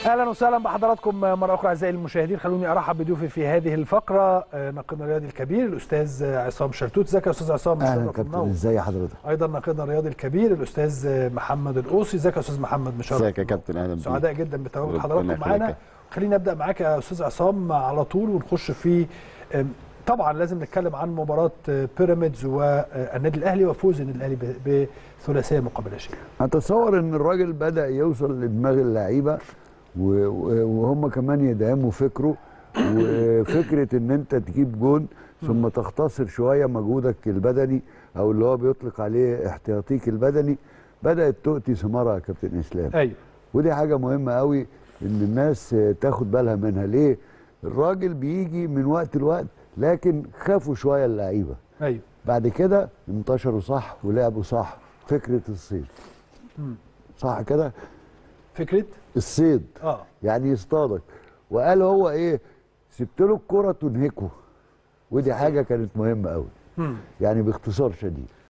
اهلا وسهلا بحضراتكم مره اخرى اعزائي المشاهدين خلوني ارحب بضيوفي في هذه الفقره ناقدنا الرياضي الكبير الاستاذ عصام شلتوت ازيك يا استاذ عصام اهلا مشرف كابتن ومنور. ازي حضرتك ايضا ناقدنا الرياضي الكبير الاستاذ محمد القوسي ازيك يا استاذ محمد مشرف ازيك يا كابتن اهلا بيك سعداء جدا بتواجد ربنا حضراتكم يخليك. معانا خلينا نبدا معاك يا استاذ عصام على طول ونخش في أم، طبعا لازم نتكلم عن مباراه بيراميدز والنادي الاهلي وفوز النادي الاهلي ب- بثلاثيه مقابل شيء اتصور ان الراجل بدا يوصل لدماغ اللعيبه و- و- وهم كمان يدعموا فكره وفكره ان انت تجيب جون ثم تختصر شويه مجهودك البدني او اللي هو بيطلق عليه احتياطيك البدني بدات تؤتي ثمارها يا كابتن اسلام ايوه ودي حاجه مهمه قوي ان الناس تاخد بالها منها ليه الراجل بيجي من وقت لوقت لكن خافوا شويه اللعيبه ايوه بعد كده انتشروا صح ولعبوا صح فكره الصيد مم. صح كده فكره الصيد اه يعني يصطادك وقال هو ايه سبت له الكره تنهكه ودي حاجه كانت مهمه قوي مم. يعني باختصار شديد